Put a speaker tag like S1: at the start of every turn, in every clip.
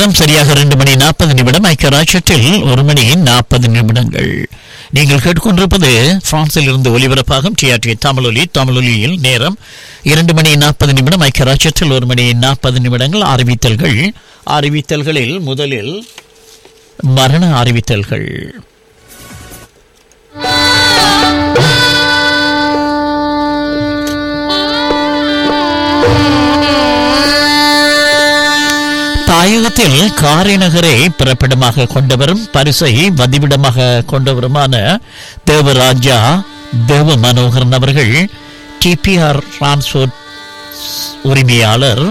S1: நேரம் சரியாக ரெண்டு மணி நாற்பது நிமிடம் ஐக்கிய ராஜ்யத்தில் ஒரு மணி நாற்பது நிமிடங்கள் நீங்கள் கேட்டுக்கொண்டிருப்பது பிரான்சில் இருந்து ஒலிபரப்பாகும் டிஆர்டி தமிழொலி தமிழொலியில் நேரம் இரண்டு மணி நாற்பது நிமிடம் ஐக்கிய ராஜ்யத்தில் ஒரு மணி நாற்பது நிமிடங்கள் அறிவித்தல்கள் அறிவித்தல்களில் முதலில் மரண அறிவித்தல்கள் தாயகத்தில் காரைநகரை பிறப்பிடமாக கொண்டவரும் பரிசை வதிவிடமாக கொண்டவருமான தேவராஜா தேவ மனோகரன் அவர்கள் டிபிஆர் டிரான்ஸ்போர்ட் உரிமையாளர்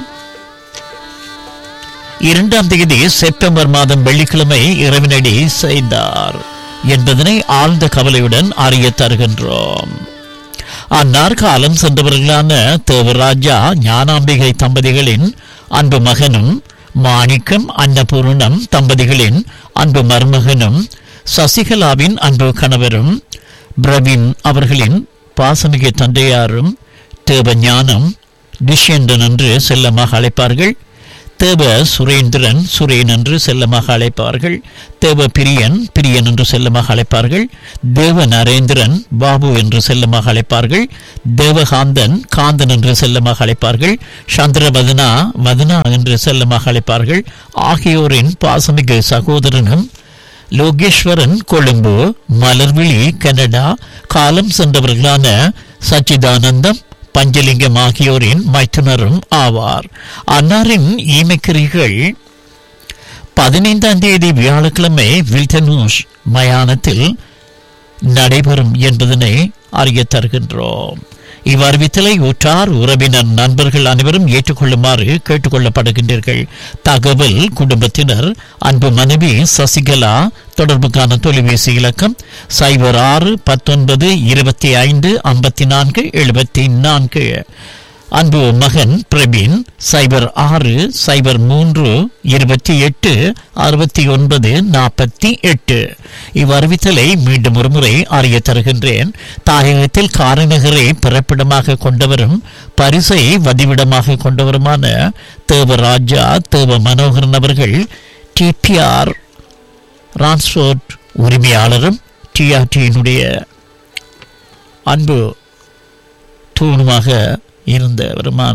S1: இரண்டாம் தேதி செப்டம்பர் மாதம் வெள்ளிக்கிழமை இரவினடி செய்தார் என்பதனை ஆழ்ந்த கவலையுடன் அறிய தருகின்றோம் அந்நார் காலம் சென்றவர்களான தேவராஜா ஞானாம்பிகை தம்பதிகளின் அன்பு மகனும் மாணிக்கம் அன்னபூர்ணம் தம்பதிகளின் அன்பு மருமகனும் சசிகலாவின் அன்பு கணவரும் பிரவீன் அவர்களின் பாசமிகு தந்தையாரும் தேவ ஞானம் துஷ்யந்தன் என்று செல்லமாக அழைப்பார்கள் தேவ சுரேந்திரன் சுரேன் என்று செல்லமாக அழைப்பார்கள் தேவ பிரியன் பிரியன் என்று செல்லமாக அழைப்பார்கள் தேவ நரேந்திரன் பாபு என்று செல்லமாக அழைப்பார்கள் தேவகாந்தன் காந்தன் என்று செல்லமாக அழைப்பார்கள் சந்திரவதனா வதனா என்று செல்லமாக அழைப்பார்கள் ஆகியோரின் பாசமிகு சகோதரனும் லோகேஸ்வரன் கொழும்பு மலர்விழி கனடா காலம் சென்றவர்களான சச்சிதானந்தம் பஞ்சலிங்கம் ஆகியோரின் மைத்துனரும் ஆவார் அன்னாரின் ஈமைக்கிரிகள் பதினைந்தாம் தேதி வியாழக்கிழமை வில்டனூஸ் மயானத்தில் நடைபெறும் என்பதனை அறிய தருகின்றோம் இவ்வறிவித்தலை உற்றார் உறவினர் நண்பர்கள் அனைவரும் ஏற்றுக்கொள்ளுமாறு கேட்டுக்கொள்ளப்படுகின்றீர்கள் தகவல் குடும்பத்தினர் அன்பு மனைவி சசிகலா தொடர்புக்கான தொலைபேசி இலக்கம் சைபர் ஆறு பத்தொன்பது இருபத்தி ஐந்து ஐம்பத்தி நான்கு எழுபத்தி நான்கு அன்பு மகன் பிரவீன் சைபர் ஆறு சைபர் மூன்று இருபத்தி எட்டு அறுபத்தி ஒன்பது நாற்பத்தி எட்டு இவ்வறிவித்தலை மீண்டும் ஒருமுறை அறிய தருகின்றேன் தாயகத்தில் காரைநகரை பிறப்பிடமாக கொண்டவரும் பரிசை வதிவிடமாக கொண்டவருமான தேவராஜா தேவ மனோகரன் அவர்கள் டிபிஆர் டிரான்ஸ்போர்ட் உரிமையாளரும் டிஆர்டியினுடைய அன்பு தூணுமாக இருந்தவருமான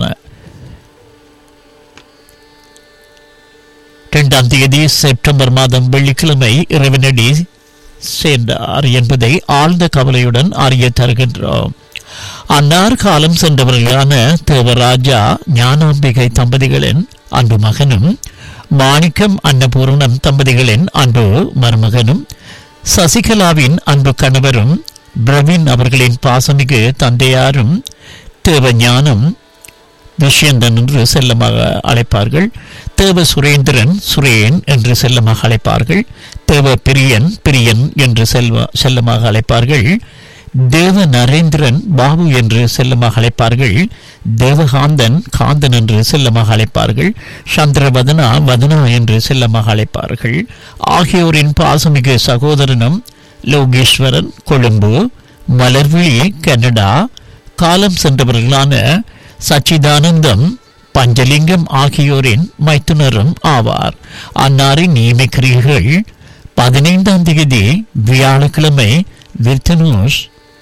S1: இரண்டாம் தேதி செப்டம்பர் மாதம் வெள்ளிக்கிழமை இரவினடி சேர்ந்தார் என்பதை ஆழ்ந்த கவலையுடன் அறிய தருகின்றோம் அன்னார் காலம் சென்றவர்களான தேவராஜா ஞானாம்பிகை தம்பதிகளின் அன்பு மகனும் மாணிக்கம் அன்னபூர்ணம் தம்பதிகளின் அன்பு மருமகனும் சசிகலாவின் அன்பு கணவரும் பிரவீன் அவர்களின் பாசமிகு தந்தையாரும் தேவ ஞானம் துஷ்யந்தன் என்று செல்லமாக அழைப்பார்கள் தேவ சுரேந்திரன் சுரேன் என்று செல்லமாக அழைப்பார்கள் தேவ பிரியன் பிரியன் என்று செல்வ செல்லமாக அழைப்பார்கள் தேவ நரேந்திரன் பாபு என்று செல்லமாக அழைப்பார்கள் தேவகாந்தன் காந்தன் என்று செல்லமாக அழைப்பார்கள் சந்திரவதனா வதனா என்று செல்லமாக அழைப்பார்கள் ஆகியோரின் பாசமிகு சகோதரனும் லோகேஸ்வரன் கொழும்பு மலர்விழி கனடா காலம் சென்றவர்களான சச்சிதானந்தம் பஞ்சலிங்கம் ஆகியோரின் மைத்துனரும் ஆவார் அன்னாரின் நியமிக்கிறீர்கள் பதினைந்தாம் தேதி வியாழக்கிழமை விர்த்தனூஸ்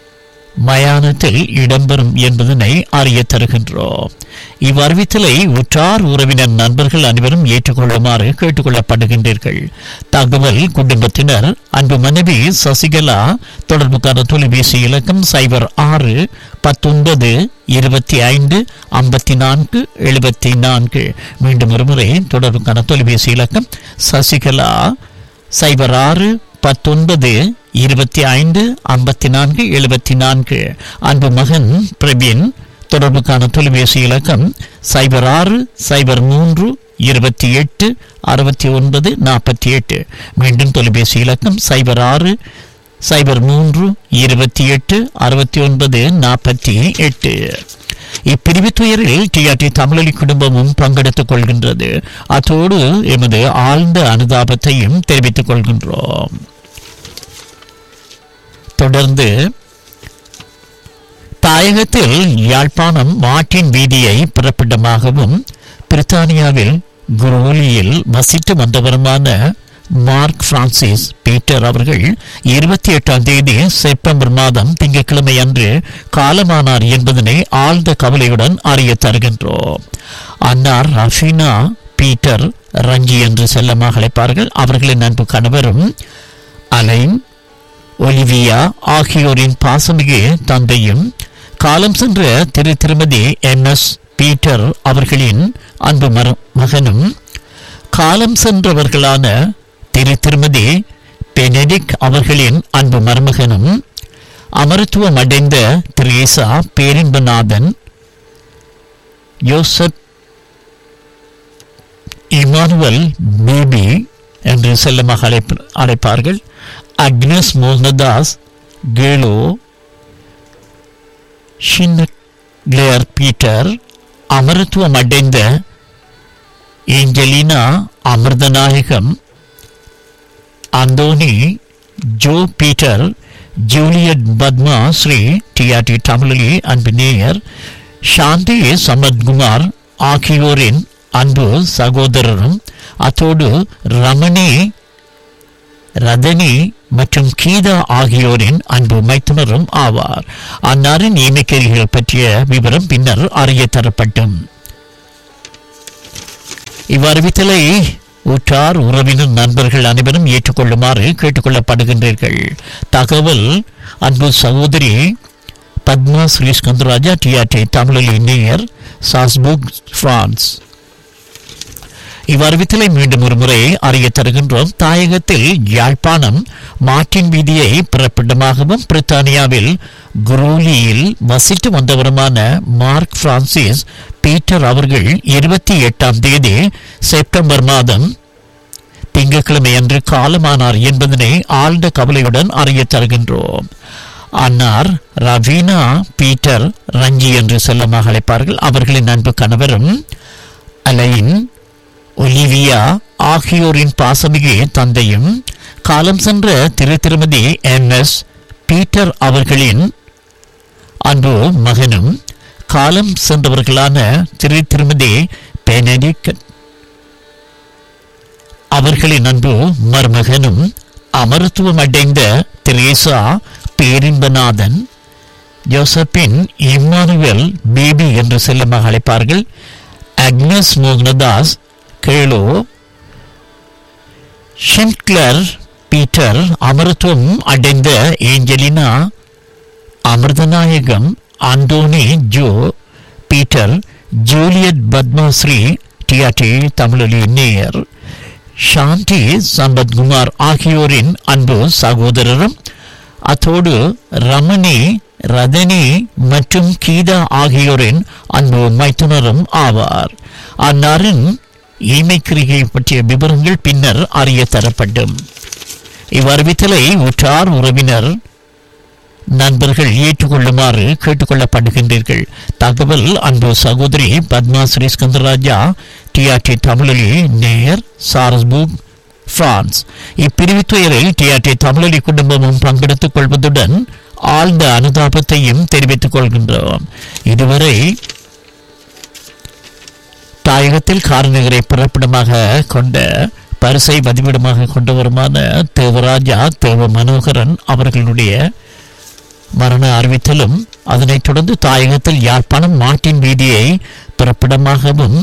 S1: மயானத்தில் இடம்பெறும் என்பதனை அறிய தருகின்றோம் இவ்வறிவித்தலை உற்றார் உறவினர் நண்பர்கள் அனைவரும் ஏற்றுக்கொள்ளுமாறு கேட்டுக்கொள்ளப்படுகின்றீர்கள் தகவல் குடும்பத்தினர் அன்பு மனைவி சசிகலா தொடர்புக்கான தொலைபேசி இலக்கம் சைபர் ஆறு பத்தொன்பது இருபத்தி ஐந்து ஐம்பத்தி நான்கு எழுபத்தி நான்கு மீண்டும் ஒருமுறை தொடர்புக்கான தொலைபேசி இலக்கம் சசிகலா சைபர் ஆறு பத்தொன்பது இருபத்தி ஐந்து ஐம்பத்தி நான்கு எழுபத்தி நான்கு அன்பு மகன் பிரவீன் தொடர்புக்கான தொலைபேசி இலக்கம் சைபர் ஆறு சைபர் மூன்று இருபத்தி எட்டு அறுபத்தி ஒன்பது நாற்பத்தி எட்டு மீண்டும் தொலைபேசி இலக்கம் சைபர் ஆறு சைபர் மூன்று இருபத்தி எட்டு அறுபத்தி ஒன்பது நாற்பத்தி எட்டு இப்பிரிவு துயரில் டிஆர்டி தமிழொலி குடும்பமும் பங்கெடுத்துக் கொள்கின்றது அத்தோடு எமது ஆழ்ந்த அனுதாபத்தையும் தெரிவித்துக் கொள்கின்றோம் தொடர்ந்து தாயகத்தில் யாழ்ப்பாணம் மாட்டின் வீதியை பிறப்பிடமாகவும் பிரித்தானியாவில் குரோலியில் வசித்து வந்தவருமான மார்க் பிரான்சிஸ் பீட்டர் அவர்கள் இருபத்தி எட்டாம் தேதி செப்டம்பர் மாதம் திங்கட்கிழமை அன்று காலமானார் என்பதனை ஆழ்ந்த கவலையுடன் அறிய தருகின்றோம் அன்னார் ரஃபீனா பீட்டர் ரஞ்சி என்று செல்லமாக அழைப்பார்கள் அவர்களின் அன்பு கணவரும் அலைன் ஒலிவியா ஆகியோரின் பாசமிகு தந்தையும் காலம் சென்ற திரு திருமதி என் எஸ் பீட்டர் அவர்களின் அன்பு மர- மகனும் காலம் சென்றவர்களான திரு திருமதி பெனடிக் அவர்களின் அன்பு மருமகனும் அமரத்துவம் அடைந்த Theresa Perinpanathan Joseph Emmanuel baby என்று செல்லமாக அழைப்ப- அழைப்பார்கள் அக்னஸ் மோகனதாஸ் கேலோ ஷின்க்ளேர் பீட்டர் அமரத்துவம் அடைந்த Angelina Amirthanayagam Anthony Joe Peter Juliet Padma Sri TRT தமிழி அன்பு நேயர் சாந்தி சமத்குமார் ஆகியோரின் அன்பு சகோதரரும் அத்தோடு ரமணி ரதனி மற்றும் கீதா ஆகியோரின் அன்பு மைத்துனரும் ஆவார் அன்னாரின் ஈமைக்கரிகள் பற்றிய விவரம் பின்னர் அறிய தரப்பட்டும் இவ்வறிவித்தலை உற்றார் உறவினர் நண்பர்கள் அனைவரும் ஏற்றுக்கொள்ளுமாறு கேட்டுக்கொள்ளப்படுகின்றீர்கள் தகவல் அன்பு சகோதரி பத்மா ஸ்ரீ ஸ்கந்தராஜா டிஆர்டி தமிழில் நேயர் சாஸ்புக் பிரான்ஸ் இவ்வறிவித்தலை மீண்டும் ஒரு முறை அறிய தருகின்றோம் தாயகத்தில் யாழ்ப்பாணம் மார்டின் வீதியை பிறப்பிடமாகவும் பிரித்தானியாவில் குரோலியில் வசித்து வந்தவருமான மார்க் பிரான்சிஸ் பீட்டர் அவர்கள் இருபத்தி எட்டாம் தேதி செப்டம்பர் மாதம் திங்கட்கிழமை அன்று காலமானார் என்பதனை ஆழ்ந்த கவலையுடன் அறிய தருகின்றோம் அன்னார் ரவீனா பீட்டர் ரஞ்சி என்று செல்லமாக அழைப்பார்கள் அவர்களின் அன்பு கணவரும் அலைன் ஒலிவியா ஆகியோரின் பாசமிகு தந்தையும் காலம் சென்ற திரு திருமதி என் எஸ் பீட்டர் அவர்களின் அன்பு மகனும் காலம் சென்றவர்களான திரு திருமதி பெனடிக் அவர்களின் அன்பு மருமகனும் அமரத்துவம் அடைந்த திரேசா பேரின்பநாதன் ஜோசப்பின் இம்மானுவேல் பேபி என்று செல்லமாக அழைப்பார்கள் அக்னஸ் மோகனதாஸ் கேளோ ஷென்க்லர் பீட்டர் அமரத்துவம் அடைந்த Angelina Amirthanayagam Anthony Joe Peter Juliet Padmasri TRT Tamiloli நேயர் சாந்தி சம்பத்குமார் ஆகியோரின் அன்பு சகோதரரும் அத்தோடு ரமணி ரதனி மற்றும் கீதா ஆகியோரின் அன்பு மைத்துனரும் ஆவார் அன்னாரின் ஈமைக்கிரிகை பற்றிய விவரங்கள் பின்னர் அறிய தரப்படும் இவ்வறிவித்தலை உற்றார் உறவினர் நண்பர்கள் ஏற்றுக்கொள்ளுமாறு கேட்டுக்கொள்ளப்படுகின்றீர்கள் தகவல் அன்பு சகோதரி பத்மா ஸ்ரீ ஸ்கந்தராஜா டிஆர்டி தமிழொலி நேயர் சாரஸ்பூக் பிரான்ஸ் இப்பிரிவு துயரில் டிஆர்டி தமிழொலி குடும்பமும் பங்கெடுத்துக் கொள்வதுடன் ஆழ்ந்த அனுதாபத்தையும் தெரிவித்துக் கொள்கின்றோம் இதுவரை தாயகத்தில் காரநகரை பிறப்பிடமாக கொண்ட பரிசை பதிவிடமாக கொண்டவருமான தேவராஜா தேவ மனோகரன் அவர்களுடைய மரண அறிவித்தலும் அதனைத் தொடர்ந்து தாயகத்தில் யாழ்ப்பாணம் மாட்டின் வீதியை பிறப்பிடமாகவும்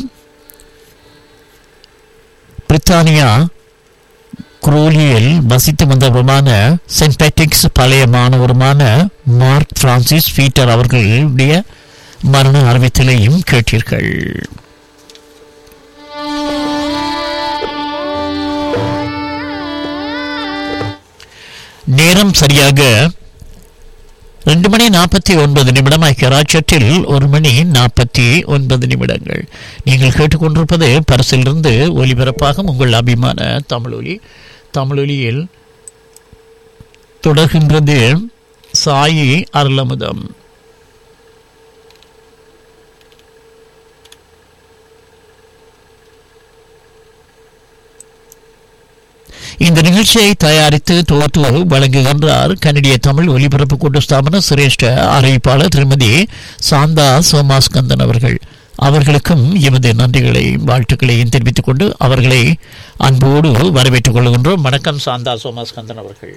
S1: பிரித்தானியா குரோலியில் வசித்து வந்தவருமான சென்ட் பேட்ரிக்ஸ் பழைய மாணவருமான மார்க் பிரான்சிஸ் பீட்டர் அவர்களுடைய மரண அறிவித்தலையும் கேட்டீர்கள் நேரம் சரியாக ரெண்டு மணி நாற்பத்தி ஒன்பது நிமிடம் ஐக்கியராட்சத்தில் ஒரு மணி நாற்பத்தி ஒன்பது நிமிடங்கள் நீங்கள் கேட்டுக்கொண்டிருப்பது பரிசிலிருந்து ஒலிபரப்பாகும் உங்கள் அபிமான தமிழொலி தமிழொலியில் தொடர்கின்றது சாயி அருளமுதம் இந்த நிகழ்ச்சியை தயாரித்து தொகுத்து வழங்குகின்றார் கனடிய தமிழ் ஒலிபரப்பு கூட்டு ஸ்தாபன சிரேஷ்ட அறிவிப்பாளர் திருமதி சாந்தா சோமாஸ்கந்தன் அவர்கள் அவர்களுக்கும் எமது நன்றிகளை வாழ்த்துக்களையும் தெரிவித்துக் கொண்டு அவர்களை அன்போடு வரவேற்றுக் கொள்கின்றோம் வணக்கம் சாந்தா சோமாஸ்கந்தன் அவர்கள்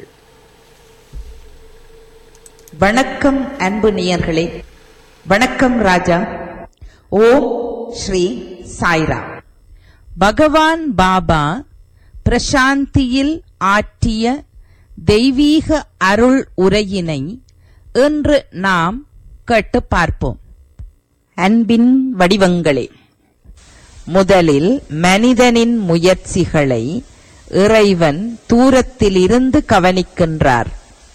S2: வணக்கம் அன்பு நேயர்களே வணக்கம் ராஜா ஓம் ஸ்ரீ சாய்ரா பகவான் பாபா பிரசாந்தியில் ஆற்றிய தெய்வீக அருள் உரையினை இன்று நாம் கேட்டு பார்ப்போம் அன்பின் வடிவங்களே முதலில் மனிதனின் முயற்சிகளை இறைவன் தூரத்திலிருந்து கவனிக்கின்றார்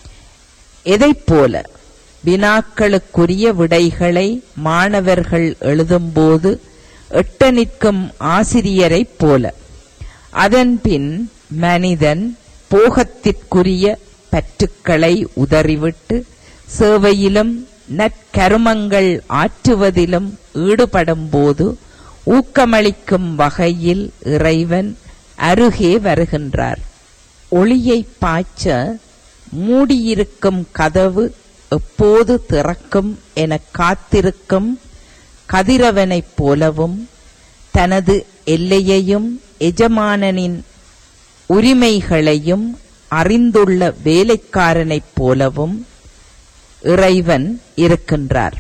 S2: எதைப் போல வினாக்களுக்குரிய விடைகளை மாணவர்கள் எழுதும்போது எட்ட நிற்கும் ஆசிரியரைப் போல அதன்பின் மனிதன் போகத்திற்குரிய பற்றுக்களை உதறிவிட்டு சேவையிலும் நற்கருமங்கள் ஆற்றுவதிலும் ஈடுபடும்போது ஊக்கமளிக்கும் வகையில் இறைவன் அருகே வருகின்றார் ஒளியை பாய்ச்ச மூடியிருக்கும் கதவு எப்போது திறக்கும் என காத்திருக்கும் கதிரவனைப் போலவும் தனது எல்லையையும் எஜமானனின் உரிமைகளையும் அறிந்துள்ள வேலைக்காரனைப் போலவும் இறைவன் இருக்கின்றார்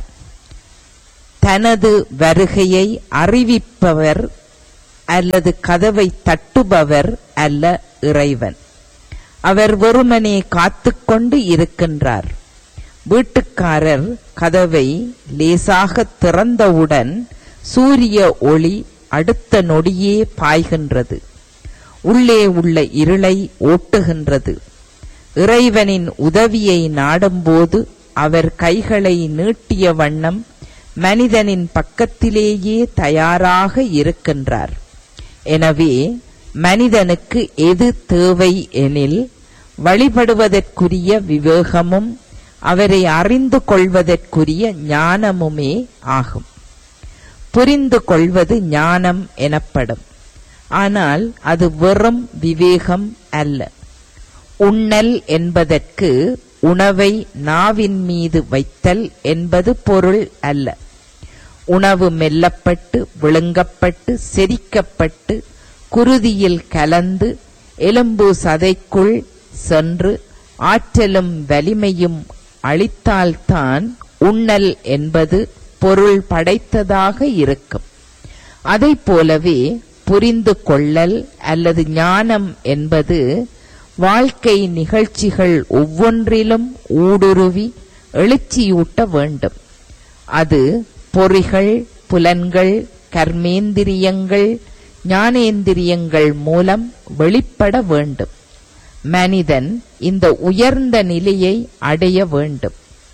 S2: தனது வருகையை அறிவிப்பவர் அல்லது கதவை தட்டுபவர் அல்ல இறைவன் அவர் வெறுமனே காத்துக்கொண்டு இருக்கின்றார் வீட்டுக்காரர் கதவை லேசாக திறந்தவுடன் சூரிய ஒளி அடுத்த நொடியே பாய்கின்றது உள்ளே உள்ள இருளை ஓட்டுகின்றது இறைவனின் உதவியை நாடும்போது அவர் கைகளை நீட்டிய வண்ணம் மனிதனின் பக்கத்திலேயே தயாராக இருக்கின்றார் எனவே மனிதனுக்கு எது தேவை எனில் வழிபடுவதற்குரிய விவேகமும் அவரை அறிந்து கொள்வதற்குரிய ஞானமுமே ஆகும் புரிந்து கொள்வது ஞானம் எனப்படும் ஆனால் அது வெறும் விவேகம் அல்ல உண்ணல் என்பதற்கு உணவை நாவின் மீது வைத்தல் என்பது பொருள் அல்ல உணவு மெல்லப்பட்டு விழுங்கப்பட்டு செரிக்கப்பட்டு குருதியில் கலந்து எலும்பு சதைக்குள் சென்று ஆற்றலும் வலிமையும் அளித்தால்தான் உண்ணல் என்பது பொருள் படைத்ததாக இருக்கும் அதைப் போலவே புரிந்து கொள்ளல் அல்லது ஞானம் என்பது வாழ்க்கை நிகழ்ச்சிகள் ஒவ்வொன்றிலும் ஊடுருவி எழுச்சியூட்ட வேண்டும் அது பொறிகள் புலன்கள் கர்மேந்திரியங்கள் ஞானேந்திரியங்கள் மூலம் வெளிப்பட வேண்டும் மனிதன் இந்த உயர்ந்த நிலையை அடைய வேண்டும்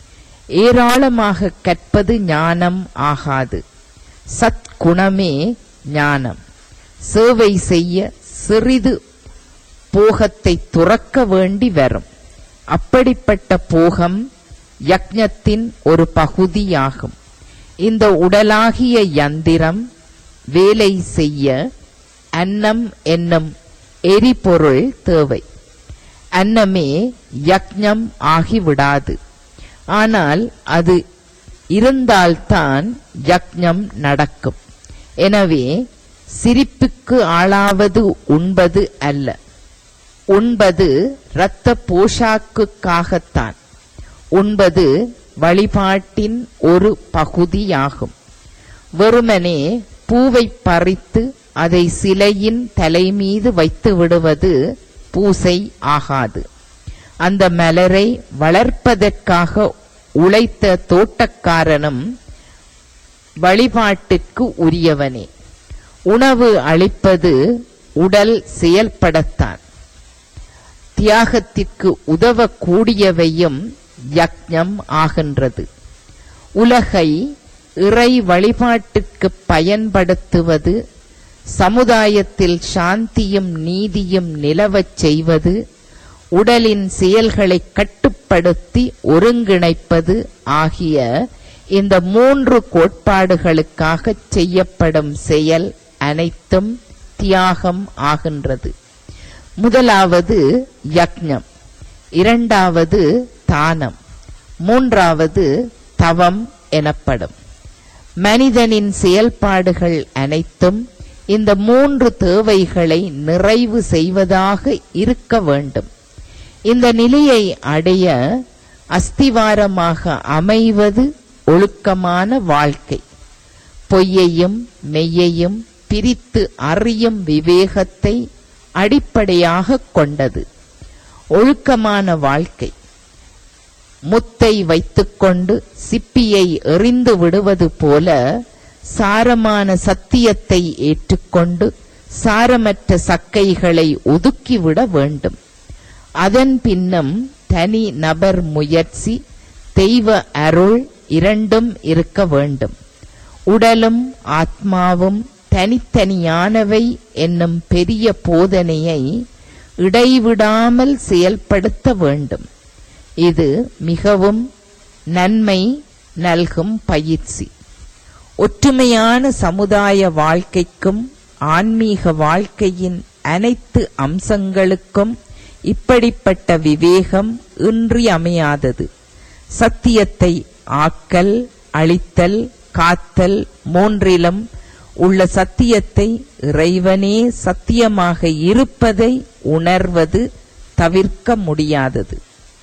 S2: ஏராளமாக கற்பது ஞானம் ஆகாது சத்குணமே ஞானம் சேவை செய்ய சிறிது போகத்தை துறக்க வேண்டி வரும் அப்படிப்பட்ட போகம் யக்ஞத்தின் ஒரு பகுதியாகும் இந்த உடலாகிய யந்திரம் வேலை செய்ய அன்னம் என்னும் எரிபொருள் தேவை அன்னமே யக்ஞம் ஆகிவிடாது ஆனால் அது இருந்தால்தான் யக்ஞம் நடக்கும் எனவே சிரிப்புக்கு ஆளாவது உண்பது அல்ல உண்பது இரத்த போஷாக்குக்காகத்தான் உண்பது வழிபாட்டின் ஒரு பகுதியாகும் வெறுமனே பூவை பறித்து அதை சிலையின் தலை மீது வைத்து விடுவது பூசை ஆகாது அந்த மலரை வளர்ப்பதற்காக உழைத்த தோட்டக்காரனும் வழிபாட்டிற்கு உரியவனே உணவு அளிப்பது உடல் செயல்படத்தான் தியாகத்திற்கு உதவக்கூடியவையும் யக்ஞம் ஆகின்றது உலகை இறை வழிபாட்டிற்கு பயன்படுத்துவது சமுதாயத்தில் சாந்தியும் நீதியும் நிலவச் செய்வது உடலின் செயல்களை கட்டுப்படுத்தி ஒருங்கிணைப்பது ஆகிய இந்த மூன்று கோட்பாடுகளுக்காக செய்யப்படும் செயல் அனைத்தும் தியாகம் ஆகின்றது முதலாவது யக்ஞம் இரண்டாவது தானம் மூன்றாவது தவம் எனப்படும் மனிதனின் செயல்பாடுகள் அனைத்தும் இந்த மூன்று தேவைகளை நிறைவு செய்வதாக இருக்க வேண்டும் இந்த நிலையை அடைய அஸ்திவாரமாக அமைவது ஒழுக்கமான வாழ்க்கை பொய்யையும் மெய்யையும் பிரித்து அறியும் விவேகத்தை அடிப்படையாகக் கொண்டது ஒழுக்கமான வாழ்க்கை முத்தை வைத்துக்கொண்டு சிப்பியை எறிந்து விடுவது போல சாரமான சத்தியத்தை ஏற்றுக்கொண்டு சாரமற்ற சக்கைகளை ஒதுக்கிவிட வேண்டும் அதன் பின்னம் தனி நபர் முயற்சி தெய்வ அருள் இரண்டும் இருக்க வேண்டும் உடலும் ஆத்மாவும் தனித்தனியானவை என்னும் பெரிய போதனையை இடைவிடாமல் செயல்படுத்த வேண்டும் இது மிகவும் நன்மை நல்கும் பயிற்சி ஒற்றுமையான சமுதாய வாழ்க்கைக்கும் ஆன்மீக வாழ்க்கையின் அனைத்து அம்சங்களுக்கும் இப்படிப்பட்ட விவேகம் இன்றியமையாதது சத்தியத்தை ஆக்கல் அழித்தல் காத்தல் மூன்றிலும் உள்ள சத்தியத்தை இறைவனே சத்தியமாக இருப்பதை உணர்வது தவிர்க்க முடியாதது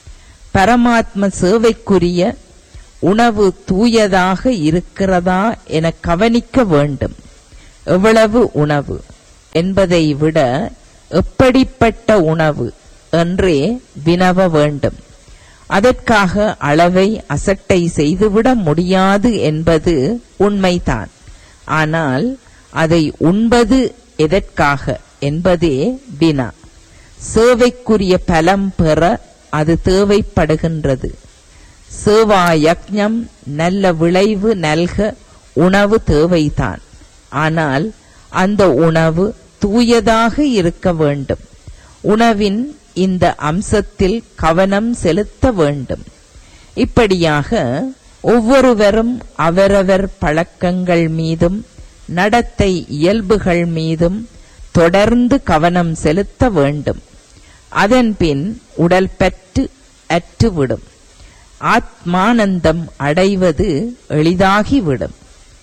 S2: பரமாத்ம சேவைக்குரிய உணவு தூயதாக இருக்கிறதா என கவனிக்க வேண்டும் எவ்வளவு உணவு என்பதை விட எப்படிப்பட்ட உணவு என்றே வினவ வேண்டும் அதற்காக அளவை அசட்டை செய்துவிட முடியாது என்பது உண்மைதான் ஆனால் அதை உண்பது எதற்காக என்பதே வினா சேவைக்குரிய பலம் பெற அது தேவைப்படுகின்றது சேவா யக்ஞம் நல்ல விளைவு நல்க உணவு தேவைதான் ஆனால் அந்த உணவு தூயதாக இருக்க வேண்டும் உணவின் இந்த அம்சத்தில் கவனம் செலுத்த வேண்டும் இப்படியாக ஒவ்வொருவரும் அவரவர் பழக்கங்கள் மீதும் நடத்தை இயல்புகள் மீதும் தொடர்ந்து கவனம் செலுத்த வேண்டும் அதன்பின் உடல் பற்று அற்றுவிடும் ஆத்மானந்தம் அடைவது எளிதாகிவிடும்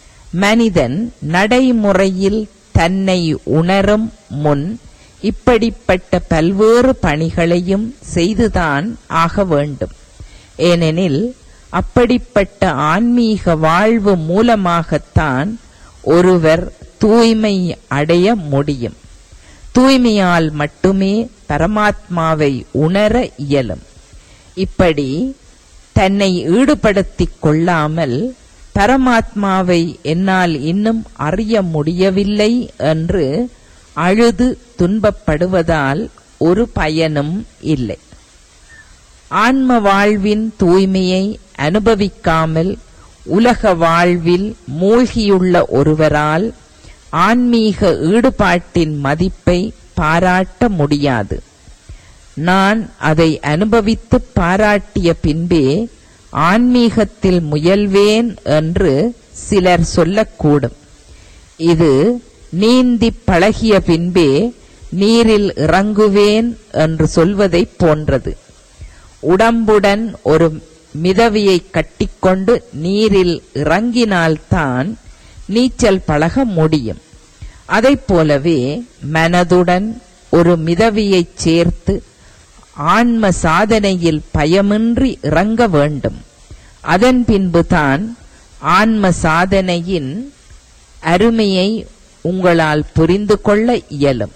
S2: மனிதன் நடைமுறையில் தன்னை உணரும் முன் இப்படிப்பட்ட பல்வேறு பணிகளையும் செய்துதான் ஆக வேண்டும் ஏனெனில் அப்படிப்பட்ட ஆன்மீக வாழ்வு மூலமாகத்தான் ஒருவர் தூய்மை அடைய முடியும் தூய்மையால் மட்டுமே பரமாத்மாவை உணர இயலும் இப்படி தன்னை ஈடுபடுத்திக் கொள்ளாமல் பரமாத்மாவை என்னால் இன்னும் அறிய முடியவில்லை என்று அழுது துன்பப்படுவதால் ஒரு பயனும் இல்லை ஆன்ம வாழ்வின் தூய்மையை அனுபவிக்காமல் உலக வாழ்வில் மூழ்கியுள்ள ஒருவரால் ஆன்மீக ஈடுபாட்டின் மதிப்பை பாராட்ட முடியாது நான் அதை அனுபவித்து பாராட்டிய பின்பே ஆன்மீகத்தில் முயல்வேன் என்று சிலர் சொல்லக்கூடும் இது நீந்தி பழகிய பின்பே நீரில் இறங்குவேன் என்று சொல்வதைப் போன்றது உடம்புடன் ஒரு மிதவியை கட்டிக்கொண்டு நீரில் இறங்கினால்தான் நீச்சல் பழக முடியும் அதைப் போலவே மனதுடன் ஒரு மிதவியைச் சேர்த்து ஆன்ம சாதனையில் பயமின்றி இறங்க வேண்டும் அதன் பின்புதான் ஆன்ம சாதனையின் அருமையை உங்களால் புரிந்து கொள்ள இயலும்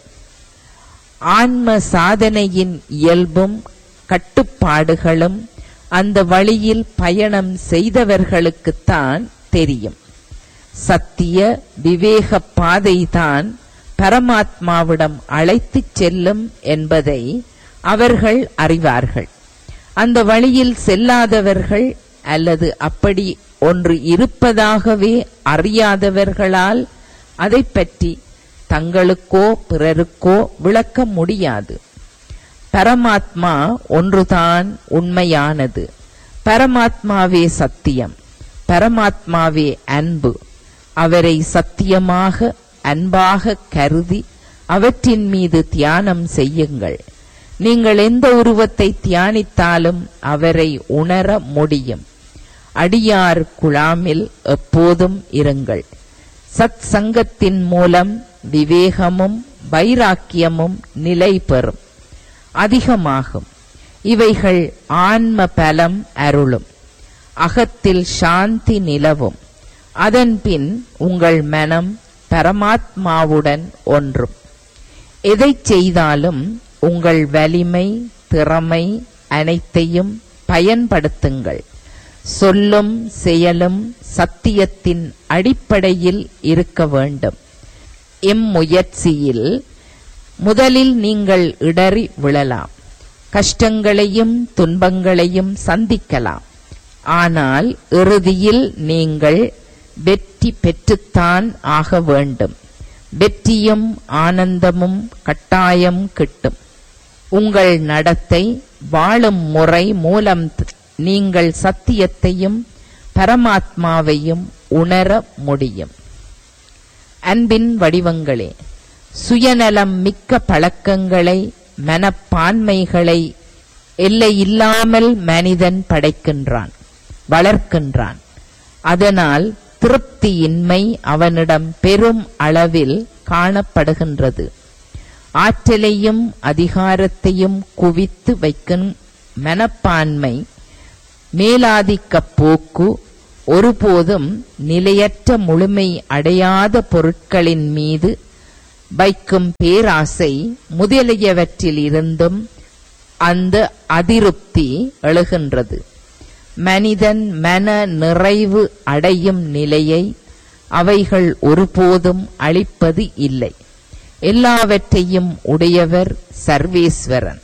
S2: ஆன்ம சாதனையின் இயல்பும் கட்டுப்பாடுகளும் அந்த வழியில் பயணம் செய்தவர்களுக்குத்தான் தெரியும் சத்திய விவேக பாதைதான் பரமாத்மாவிடம் அழைத்துச் செல்லும் என்பதை அவர்கள் அறிவார்கள் அந்த வழியில் செல்லாதவர்கள் அல்லது அப்படி ஒன்று இருப்பதாகவே அறியாதவர்களால் அதைப் பற்றி தங்களுக்கோ பிறருக்கோ விளக்க முடியாது பரமாத்மா ஒன்றுதான் உண்மையானது பரமாத்மாவே சத்தியம் பரமாத்மாவே அன்பு அவரை சத்தியமாக அன்பாக கருதி அவற்றின் மீது தியானம் செய்யுங்கள் நீங்கள் எந்த உருவத்தை தியானித்தாலும் அவரை உணர முடியும் அடியார் குழாமில் எப்போதும் இருங்கள் சத் சங்கத்தின் மூலம் விவேகமும் வைராக்கியமும் நிலை பெறும் அதிகமாகும் இவைகள் ஆன்ம பலம் அருளும் அகத்தில் சாந்தி நிலவும் அதன்பின் உங்கள் மனம் பரமாத்மாவுடன் ஒன்றும் எதைச் செய்தாலும் உங்கள் வலிமை திறமை அனைத்தையும் பயன்படுத்துங்கள் சொல்லும் செயலும் சத்தியத்தின் அடிப்படையில் இருக்க வேண்டும் இம்முயற்சியில் முதலில் நீங்கள் இடறி விழலாம் கஷ்டங்களையும் துன்பங்களையும் சந்திக்கலாம் ஆனால் இறுதியில் நீங்கள் வெற்றி பெற்றுத்தான் ஆக வேண்டும் வெற்றியும் ஆனந்தமும் கட்டாயம் கிட்டும் உங்கள் நடத்தை வாழும் முறை மூலம் த- நீங்கள் சத்தியத்தையும் பரமாத்மாவையும் உணர முடியும் அன்பின் வடிவங்களே சுயநலம் மிக்க பழக்கங்களை மனப்பான்மைகளை எல்லையில்லாமல் மனிதன் படைக்கின்றான் வளர்க்கின்றான் அதனால் திருப்தியின்மை அவனிடம் பெரும் அளவில் காணப்படுகின்றது ஆற்றலையும் அதிகாரத்தையும் குவித்து வைக்கும் மனப்பான்மை மேலாதிக்கப் போக்கு ஒருபோதும் நிலையற்ற முழுமை அடையாத பொருட்களின் மீது வைக்கும் பேராசை முதலியவற்றில் இருந்தும் அந்த அதிருப்தி எழுகின்றது மனிதன் மன நிறைவு அடையும் நிலையை அவைகள் ஒருபோதும் அளிப்பது இல்லை எல்லாவற்றையும் உடையவர் சர்வேஸ்வரன்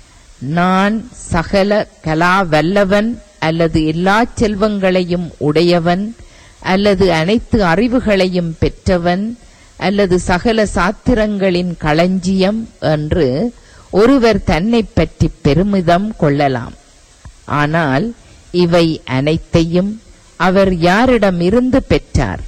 S2: நான் சகல கலா வல்லவன் அல்லது எல்லா செல்வங்களையும் உடையவன் அல்லது அனைத்து அறிவுகளையும் பெற்றவன் அல்லது சகல சாத்திரங்களின் களஞ்சியம் என்று ஒருவர் தன்னைப் பற்றி பெருமிதம் கொள்ளலாம் ஆனால் இவை அனைத்தையும் அவர் யாரிடமிருந்து பெற்றார்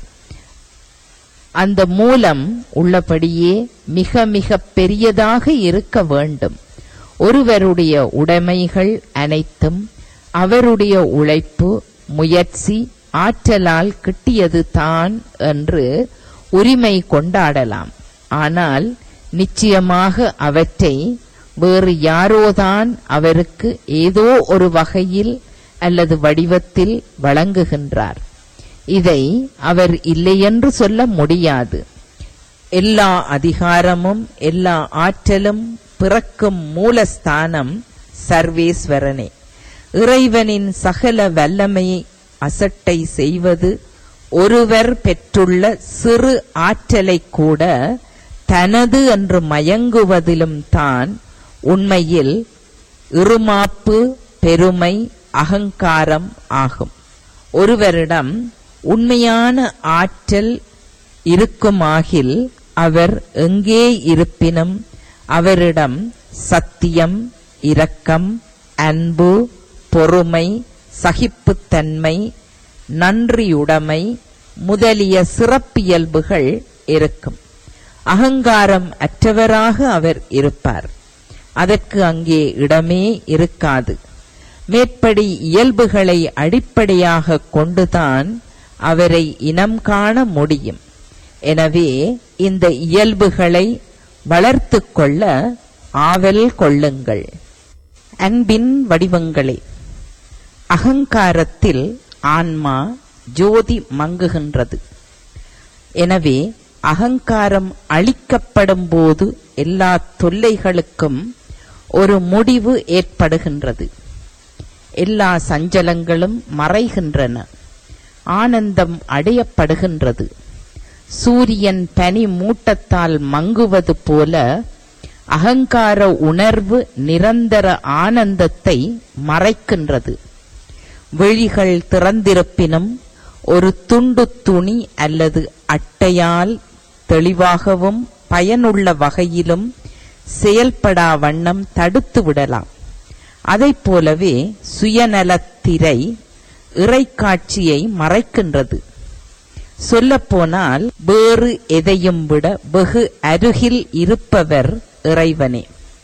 S2: அந்த மூலம் உள்ளபடியே மிக மிக பெரியதாக இருக்க வேண்டும் ஒருவருடைய உடைமைகள் அனைத்தும் அவருடைய உழைப்பு முயற்சி ஆற்றலால் கிட்டியது தான் என்று உரிமை கொண்டாடலாம் ஆனால் நிச்சயமாக அவற்றை வேறு யாரோதான் அவருக்கு ஏதோ ஒரு வகையில் அல்லது வடிவத்தில் வழங்குகின்றார் இதை அவர் இல்லையென்று சொல்ல முடியாது எல்லா அதிகாரமும் எல்லா ஆற்றலும் பிறக்கும் மூலஸ்தானம் சர்வேஸ்வரனே இறைவனின் சகல வல்லமையை அசட்டை செய்வது ஒருவர் பெற்றுள்ள சிறு ஆற்றலை கூட தனது என்று மயங்குவதிலும் தான் உண்மையில் இருமாப்பு பெருமை அகங்காரம் ஆகும் ஒருவரிடம் உண்மையான ஆற்றல் இருக்குமாகில் அவர் எங்கே இருப்பினும் அவரிடம் சத்தியம் இரக்கம் அன்பு பொறுமை சகிப்புத்தன்மை நன்றியுடைமை முதலிய சிறப்பியல்புகள் இருக்கும் அகங்காரம் அற்றவராக அவர் இருப்பார் அதற்கு அங்கே இடமே இருக்காது மேற்படி இயல்புகளை அடிப்படையாக கொண்டுதான் அவரை இனம் காண முடியும் எனவே இந்த இயல்புகளை வளர்த்துக் கொள்ள ஆவல் கொள்ளுங்கள் அன்பின் வடிவங்களே அகங்காரத்தில் ஆன்மா ஜோதி மங்குகின்றது எனவே அகங்காரம் அழிக்கப்படும் போது எல்லா தொல்லைகளுக்கும் ஒரு முடிவு ஏற்படுகின்றது எல்லா சஞ்சலங்களும் மறைகின்றன ஆனந்தம் அடையப்படுகின்றது சூரியன் பனி மூட்டத்தால் மங்குவது போல அகங்கார உணர்வு நிரந்தர ஆனந்தத்தை மறைக்கின்றது விழிகள் திறந்திருப்பினும் ஒரு துண்டு துணி அல்லது அட்டையால் தெளிவாகவும் பயனுள்ள வகையிலும் செயல்படா வண்ணம் தடுத்து விடலாம் அதைப் போலவே சுயநலத்திரை இறைக்காட்சியை மறைக்கின்றது சொல்லப்போனால் வேறு எதையும் விட வெகு அருகில் இருப்பவர் இறைவனே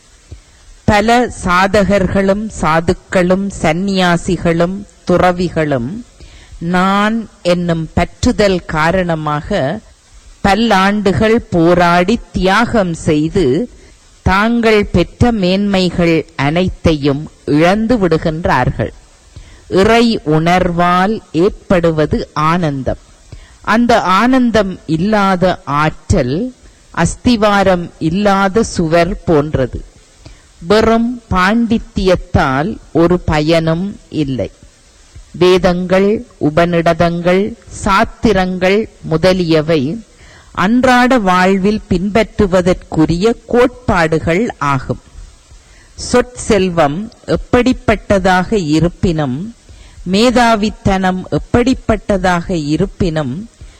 S2: பல சாதகர்களும் சாதுக்களும் சந்நியாசிகளும் துறவிகளும் நான் என்னும் பற்றுதல் காரணமாக பல்லாண்டுகள் போராடி தியாகம் செய்து தாங்கள் பெற்ற மேன்மைகள் அனைத்தையும் இழந்து விடுகின்றார்கள் இறை உணர்வால் ஏற்படுவது ஆனந்தம் அந்த ஆனந்தம் இல்லாத ஆற்றல் அஸ்திவாரம் இல்லாத சுவர் போன்றது வெறும் பாண்டித்தியத்தால் ஒரு பயனும் இல்லை வேதங்கள் உபநிடதங்கள் சாத்திரங்கள் முதலியவை அன்றாட வாழ்வில் பின்பற்றுவதற்குரிய கோட்பாடுகள் ஆகும் சொற்செல்வம் எப்படிப்பட்டதாக இருப்பினும் மேதாவித்தனம் எப்படிப்பட்டதாக இருப்பினும்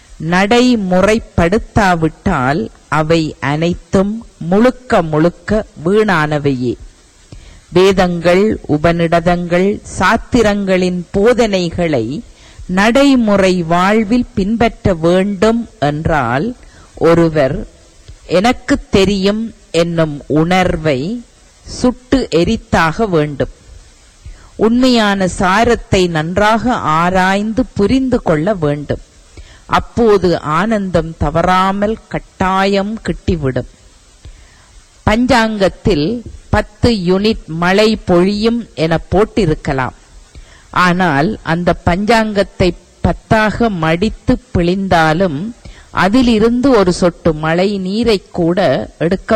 S2: நடைமுறைப்படுத்தாவிட்டால் அவை அனைத்தும் முழுக்க முழுக்க வீணானவையே வேதங்கள் உபநிடதங்கள் சாத்திரங்களின் போதனைகளை நடைமுறை வாழ்வில் பின்பற்ற வேண்டும் என்றால் ஒருவர் எனக்கு தெரியும் என்னும் உணர்வை சுட்டு எரித்தாக வேண்டும் உண்மையான சாரத்தை நன்றாக ஆராய்ந்து புரிந்து கொள்ள வேண்டும் அப்போது ஆனந்தம் தவறாமல் கட்டாயம் கிட்டிவிடும் பஞ்சாங்கத்தில் பத்து யூனிட் மழை பொழியும் என போட்டிருக்கலாம் ஆனால் அந்த பஞ்சாங்கத்தை பத்தாக மடித்து பிழிந்தாலும் அதிலிருந்து ஒரு சொட்டு மழை நீரை கூட எடுக்க